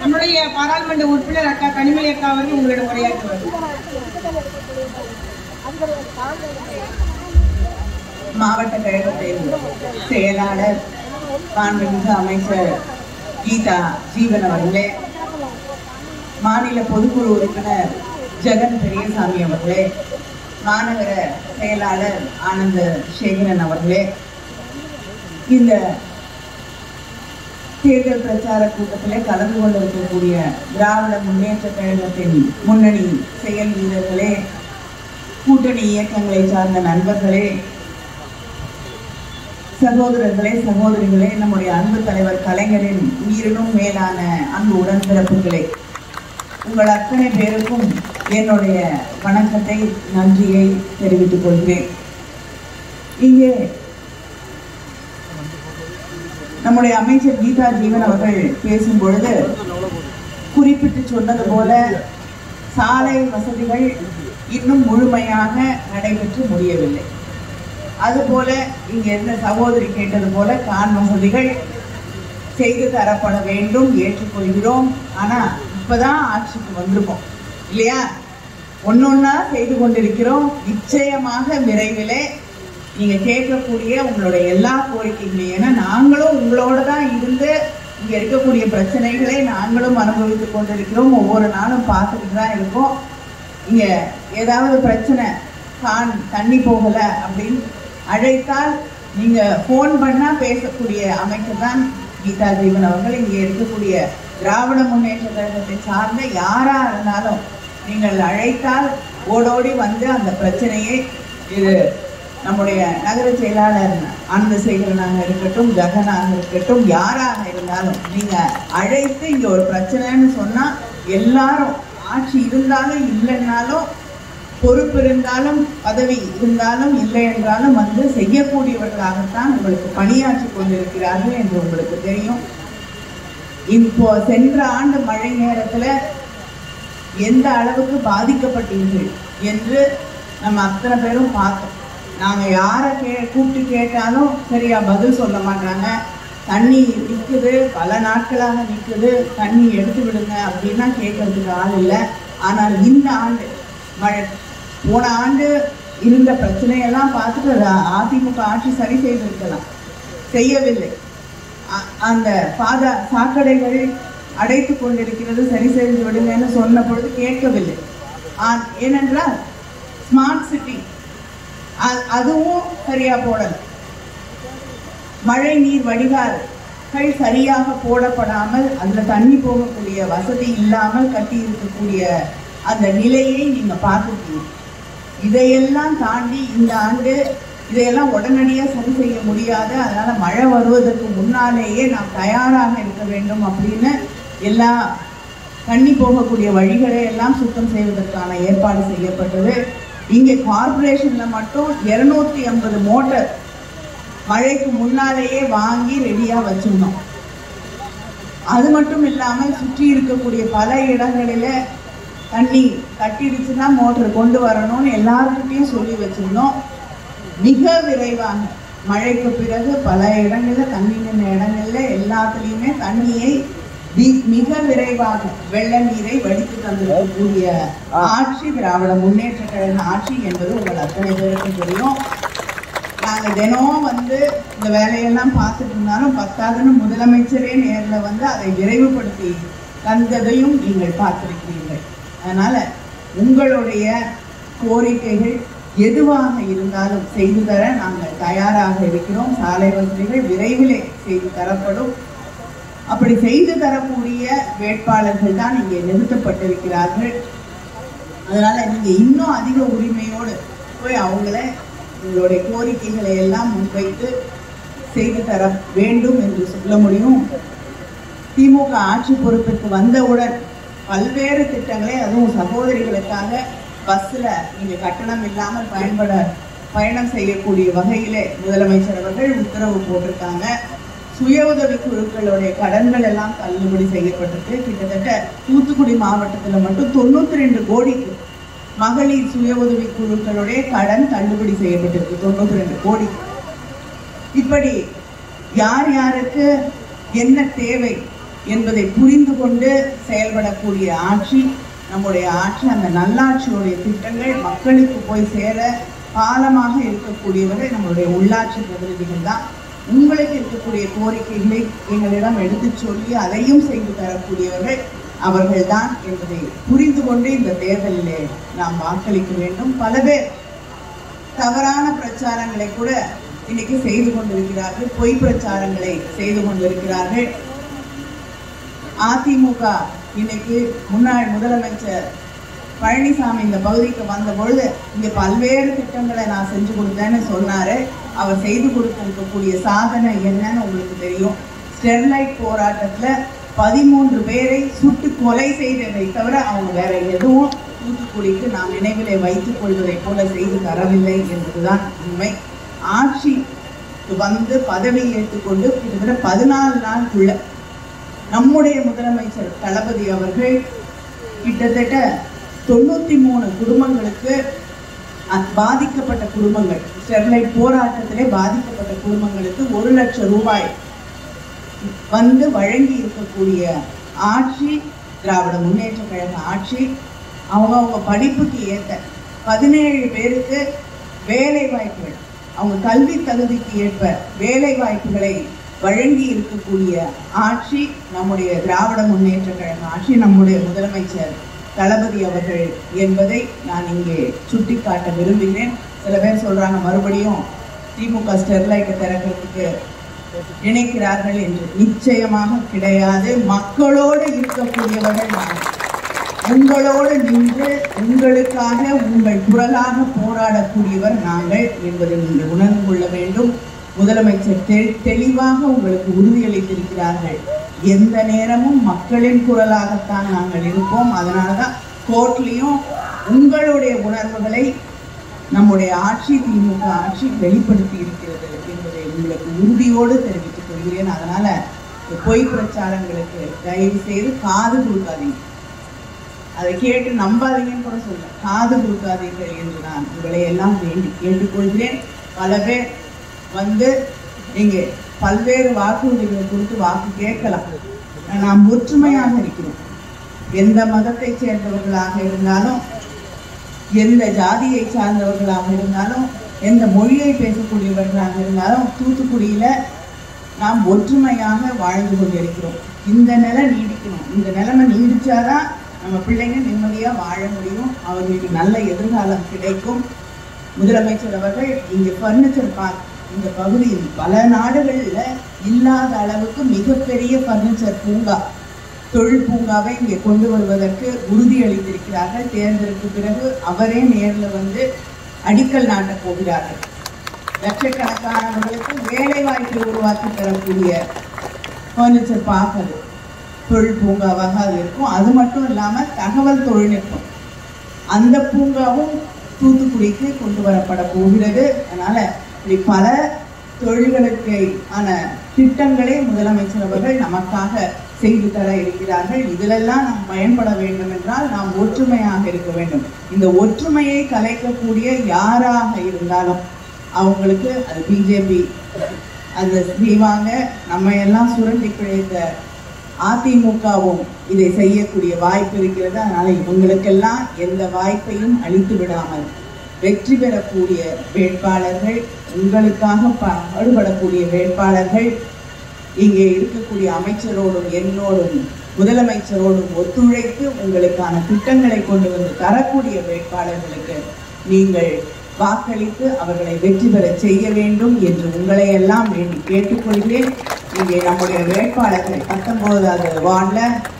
நம்முடைய பாராளுமன்ற உறுப்பினர் அக்கா கனிமொழி அக்கா அவர்கள் உங்களிடம் உரையாற்றுவார்கள் மாவட்ட கழகத்தின் செயலாளர் மாண்புமிகு அமைச்சர் கீதா ஜீவன் அவர்களே மாநில பொதுக்குழு உறுப்பினர் ஜெகன் பெரியசாமி அவர்களே மாநகர செயலாளர் ஆனந்த சேகரன் அவர்களே இந்த தேர்தல் பிரச்சார கூட்டத்திலே கலந்து கொண்டிருக்கக்கூடிய திராவிட முன்னேற்ற கழகத்தின் முன்னணி செயல் வீரர்களே கூட்டணி இயக்கங்களை சார்ந்த நண்பர்களே சகோதரர்களே சகோதரிகளே நம்முடைய அன்பு தலைவர் கலைஞரின் உயிரினும் மேலான அன்பு உடன்பிறப்புகளே உங்கள் அத்தனை பேருக்கும் என்னுடைய வணக்கத்தை நன்றியை தெரிவித்துக் கொள்கிறேன் இங்கே நம்முடைய அமைச்சர் கீதா ஜீவன் அவர்கள் பேசும் பொழுது குறிப்பிட்டு சொன்னது போல சாலை வசதிகள் இன்னும் முழுமையாக நடைபெற்று முடியவில்லை அதுபோல இங்க இருந்த சகோதரி கேட்டது போல கான் வசதிகள் செய்து தரப்பட வேண்டும் ஏற்றுக்கொள்கிறோம் ஆனா இப்பதான் ஆட்சிக்கு வந்திருக்கோம் இல்லையா ஒன்னொன்னா செய்து கொண்டிருக்கிறோம் நிச்சயமாக விரைவிலே நீங்க கேட்கக்கூடிய உங்களுடைய எல்லா கோரிக்கைகளையும் ஏன்னா நாங்களும் உங்களோட தான் இருந்து இங்க இருக்கக்கூடிய பிரச்சனைகளை நாங்களும் அனுபவித்துக் கொண்டிருக்கிறோம் ஒவ்வொரு நாளும் பார்த்துக்கிட்டு தான் இருக்கோம் இங்க ஏதாவது பிரச்சனை கான் தண்ணி போகல அப்படின்னு அழைத்தால் நீங்க ஃபோன் பண்ணா பேசக்கூடிய அமைச்சர் தான் கீதா ஜீவன் அவர்கள் இங்கே இருக்கக்கூடிய திராவிட முன்னேற்ற கழகத்தை சார்ந்த யாரா இருந்தாலும் நீங்கள் அழைத்தால் ஓடோடி வந்து அந்த பிரச்சனையை இது நம்முடைய நகர செயலாளர் ஆனந்தசேகரனாக இருக்கட்டும் ஜெகனாக இருக்கட்டும் யாராக இருந்தாலும் நீங்க அழைத்து இங்க ஒரு பிரச்சனைன்னு சொன்னா எல்லாரும் ஆட்சி இருந்தாலும் இல்லைன்னாலும் பொறுப்பு இருந்தாலும் பதவி இருந்தாலும் இல்லை என்றாலும் வந்து செய்யக்கூடியவர்களாகத்தான் உங்களுக்கு பணியாற்றி கொண்டிருக்கிறார்கள் என்று உங்களுக்கு தெரியும் இப்போ சென்ற ஆண்டு மழை நேரத்துல எந்த அளவுக்கு பாதிக்கப்பட்டீர்கள் என்று நம்ம அத்தனை பேரும் பார்த்தோம் நாங்க யாரை கே கூப்பிட்டு கேட்டாலும் சரியா பதில் சொல்ல மாட்டாங்க தண்ணி நிக்குது பல நாட்களாக நிக்குது தண்ணி எடுத்து விடுங்க அப்படின்னா கேட்கறதுக்கு ஆள் இல்லை ஆனால் இந்த ஆண்டு மழை போன ஆண்டு இருந்த பிரச்சனையெல்லாம் பார்த்துட்டு அது அதிமுக ஆட்சி சரி செய்திருக்கலாம் செய்யவில்லை அ- அந்த பாதா சாக்கடைகள் அடைத்து கொண்டிருக்கிறது சரி செய்து விடுங்கன்னு சொன்ன பொழுது கேட்கவில்லை ஆ- ஏனென்றால் ஸ்மார்ட் சிட்டி அதுவும் சரியா போடல மழை நீர் வடிகால்கள் சரியாக போடப்படாமல் அதுல தண்ணி போகக்கூடிய வசதி இல்லாமல் கட்டி இருக்கக்கூடிய அந்த நிலையை நீங்க பார்த்துருக்கீங்க இதையெல்லாம் தாண்டி இந்த ஆண்டு இதையெல்லாம் உடனடியாக சரி செய்ய முடியாது அதனால மழை வருவதற்கு முன்னாலேயே நாம் தயாராக இருக்க வேண்டும் அப்படின்னு எல்லா தண்ணி போகக்கூடிய வழிகளை எல்லாம் சுத்தம் செய்வதற்கான ஏற்பாடு செய்யப்பட்டது இங்கே கார்ப்பரேஷன்ல மட்டும் இருநூத்தி ஐம்பது மோட்டார் மழைக்கு முன்னாலேயே வாங்கி ரெடியா வச்சிருந்தோம் அது மட்டும் இல்லாமல் சுற்றி இருக்கக்கூடிய பல இடங்களில தண்ணி கட்டிடுச்சுன்னா மோட்டர் கொண்டு வரணும்னு எல்லாருக்கிட்டையும் சொல்லி வச்சிருந்தோம் மிக விரைவாக மழைக்கு பிறகு பல இடங்கள்ல தண்ணி நின்ற இடங்கள்ல எல்லாத்துலேயுமே தண்ணியை வி- மிக விரைவாக வெள்ள நீரை வடித்து தந்திருக்கக்கூடிய ஆட்சி திராவிட முன்னேற்ற கழக ஆட்சி என்பது உங்கள் அத்தனை பேருக்கும் தெரியும் நாங்க தினம் வந்து இந்த வேலையெல்லாம் பார்த்துட்டு இருந்தாலும் பத்தாதுன்னு முதலமைச்சரே நேர்ல வந்து அதை விரைவுபடுத்தி தந்ததையும் நீங்கள் பார்த்திருக்கிறீர்கள் அதனால உங்களுடைய கோரிக்கைகள் எதுவாக இருந்தாலும் செய்து தர நாங்கள் தயாராக இருக்கிறோம் சாலை வசதிகள் விரைவிலே செய்து தரப்படும் அப்படி செய்து தரக்கூடிய வேட்பாளர்கள் தான் இங்கே நிறுத்தப்பட்டிருக்கிறார்கள் அதனால நீங்க இன்னும் அதிக உரிமையோடு போய் அவங்கள உங்களுடைய கோரிக்கைகளை எல்லாம் முன்வைத்து செய்து தர வேண்டும் என்று சொல்ல முடியும் திமுக ஆட்சி பொறுப்பிற்கு வந்தவுடன் பல்வேறு திட்டங்களை அதுவும் சகோதரிகளுக்காக பஸ்ல நீங்க கட்டணம் இல்லாமல் பயன்பட பயணம் செய்யக்கூடிய வகையிலே முதலமைச்சர் அவர்கள் உத்தரவு போட்டிருக்காங்க சுய உதவி குழுக்களுடைய கடன்கள் எல்லாம் தள்ளுபடி செய்யப்பட்டிருக்கு கிட்டத்தட்ட தூத்துக்குடி மாவட்டத்துல மட்டும் தொண்ணூத்தி ரெண்டு கோடிக்கு மகளிர் சுய உதவி குழுக்களுடைய கடன் தள்ளுபடி செய்யப்பட்டிருக்கு தொண்ணூத்தி ரெண்டு கோடி இப்படி யார் யாருக்கு என்ன தேவை என்பதை புரிந்து கொண்டு செயல்படக்கூடிய ஆட்சி நம்முடைய ஆட்சி அந்த நல்லாட்சியுடைய திட்டங்கள் மக்களுக்கு போய் சேர பாலமாக இருக்கக்கூடியவர்கள் நம்மளுடைய உள்ளாட்சி பிரதிநிதிகள் தான் உங்களுக்கு இருக்கக்கூடிய கோரிக்கைகளை எங்களிடம் எடுத்துச் சொல்லி அதையும் செய்து தரக்கூடியவர்கள் அவர்கள்தான் என்பதை புரிந்து கொண்டு இந்த தேர்தலிலே நாம் வாக்களிக்க வேண்டும் பல பேர் தவறான பிரச்சாரங்களை கூட இன்னைக்கு செய்து கொண்டிருக்கிறார்கள் பொய் பிரச்சாரங்களை செய்து கொண்டிருக்கிறார்கள் அதிமுக இன்னைக்கு முன்னாள் முதலமைச்சர் பழனிசாமி இந்த பகுதிக்கு வந்த பொழுது இங்க பல்வேறு திட்டங்களை நான் செஞ்சு கொடுத்தேன்னு சொன்னாரு அவர் செய்து கொடுத்திருக்கக்கூடிய சாதனை என்னன்னு உங்களுக்கு தெரியும் ஸ்டெர்லைட் போராட்டத்துல பதிமூன்று பேரை சுட்டு கொலை செய்ததை தவிர அவங்க வேற எதுவும் தூத்துக்குடிக்கு நாம் நினைவிலே வைத்துக் கொள்வதை போல செய்து தரவில்லை என்பதுதான் உண்மை ஆட்சி வந்து பதவி ஏற்றுக்கொண்டு கிட்டத்தட்ட பதினாலு நாளுக்குள்ள நம்முடைய முதலமைச்சர் தளபதி அவர்கள் கிட்டத்தட்ட தொண்ணூத்தி மூணு குடும்பங்களுக்கு அ- பாதிக்கப்பட்ட குடும்பங்கள் ஸ்டெர்லைட் போராட்டத்திலே பாதிக்கப்பட்ட குடும்பங்களுக்கு ஒரு லட்சம் ரூபாய் வந்து வழங்கி இருக்கக்கூடிய ஆட்சி திராவிட முன்னேற்ற கழக ஆட்சி அவங்க அவங்க படிப்புக்கு ஏற்ற பதினேழு பேருக்கு வேலை வாய்ப்புகள் அவங்க கல்வி தகுதிக்கு ஏற்ப வேலை வாய்ப்புகளை வழங்கி இருக்கக்கூடிய ஆட்சி நம்முடைய திராவிட முன்னேற்ற கழக ஆட்சி நம்முடைய முதலமைச்சர் தளபதி அவர்கள் என்பதை நான் இங்கே சுட்டிக்காட்ட விரும்புகிறேன் சில பேர் சொல்றாங்க மறுபடியும் திமுக ஸ்டெர்லைட்டை திறக்கிறதுக்கு நினைக்கிறார்கள் என்று நிச்சயமாக கிடையாது மக்களோடு இருக்கக்கூடியவர்கள் நாங்கள் உங்களோடு நின்று உங்களுக்காக உங்கள் குரலாக போராடக்கூடியவர் நாங்கள் என்பதை நீங்கள் உணர்ந்து கொள்ள வேண்டும் முதலமைச்சர் தெ- தெளிவாக உங்களுக்கு உறுதியளித்திருக்கிறார்கள் எந்த நேரமும் மக்களின் குரலாகத்தான் நாங்கள் இருப்போம் அதனாலதான் கோர்ட்லயும் உங்களுடைய உணர்வுகளை நம்முடைய ஆட்சி திமுக ஆட்சி வெளிப்படுத்தி இருக்கிறது என்பதை உங்களுக்கு உறுதியோடு தெரிவித்துக் கொள்கிறேன் அதனால இந்த பொய் பிரச்சாரங்களுக்கு தயவு செய்து காது கொடுக்காதீங்க அதை கேட்டு நம்பாதீங்கன்னு கூட சொல்ல காது கொடுக்காதீர்கள் என்று நான் உங்களை எல்லாம் வேண்டி கேட்டுக்கொள்கிறேன் பல பேர் வந்து இங்கே பல்வேறு வாக்குறுதிகளை கொடுத்து வாக்கு கேட்கலாம் நாம் ஒற்றுமையாக இருக்கிறோம் எந்த மதத்தை சேர்ந்தவர்களாக இருந்தாலும் எந்த ஜாதியை சார்ந்தவர்களாக இருந்தாலும் எந்த மொழியை பேசக்கூடியவர்களாக இருந்தாலும் தூத்துக்குடியில நாம் ஒற்றுமையாக வாழ்ந்து கொண்டிருக்கிறோம் இந்த நிலை நீடிக்கணும் இந்த நிலைமை நீடிச்சாதான் நம்ம பிள்ளைங்க நிம்மதியா வாழ முடியும் அவர்களுக்கு நல்ல எதிர்காலம் கிடைக்கும் முதலமைச்சர் அவர்கள் இங்க ஃபர்னிச்சர் பார்க் இந்த பகுதியில் பல நாடுகள்ல இல்லாத அளவுக்கு மிகப்பெரிய ஃபர்னிச்சர் பூங்கா தொழில் பூங்காவை இங்கே கொண்டு வருவதற்கு உறுதியளித்திருக்கிறார்கள் தேர்தலுக்கு பிறகு அவரே நேர்ல வந்து அடிக்கல் நாட்டப் போகிறார்கள் லட்சக்கணக்கானவர்களுக்கு வேலை வாய்ப்பை உருவாக்கி தரக்கூடிய ஃபர்னிச்சர் பார்க்கறது தொழில் பூங்காவாக அது இருக்கும் அது மட்டும் இல்லாம தகவல் தொழில்நுட்பம் அந்த பூங்காவும் தூத்துக்குடிக்கு கொண்டு வரப்பட போகிறது அதனால இப்படி பல தொழில்களுக்கு ஆன திட்டங்களை முதலமைச்சர் அவர்கள் நமக்காக செய்து தர இருக்கிறார்கள் இதிலெல்லாம் நாம் பயன்பட வேண்டும் என்றால் நாம் ஒற்றுமையாக இருக்க வேண்டும் இந்த ஒற்றுமையை கலைக்கக்கூடிய யாராக இருந்தாலும் அவங்களுக்கு அது பிஜேபி அது செய்வாங்க நம்ம எல்லாம் சுரண்டி பிழைத்த அதிமுகவும் இதை செய்யக்கூடிய வாய்ப்பு இருக்கிறது அதனால இவங்களுக்கெல்லாம் எந்த வாய்ப்பையும் அளித்து விடாமல் வெற்றி பெறக்கூடிய வேட்பாளர்கள் உங்களுக்காக பாடுபடக்கூடிய வேட்பாளர்கள் இங்கே இருக்கக்கூடிய அமைச்சரோடும் என்னோடும் முதலமைச்சரோடும் ஒத்துழைத்து உங்களுக்கான திட்டங்களை கொண்டு வந்து தரக்கூடிய வேட்பாளர்களுக்கு நீங்கள் வாக்களித்து அவர்களை வெற்றி பெற செய்ய வேண்டும் என்று உங்களை எல்லாம் வேண்டி கேட்டுக்கொள்கிறேன் இங்கே நம்முடைய வேட்பாளர்கள் பத்தொன்பதாவது வார்டில்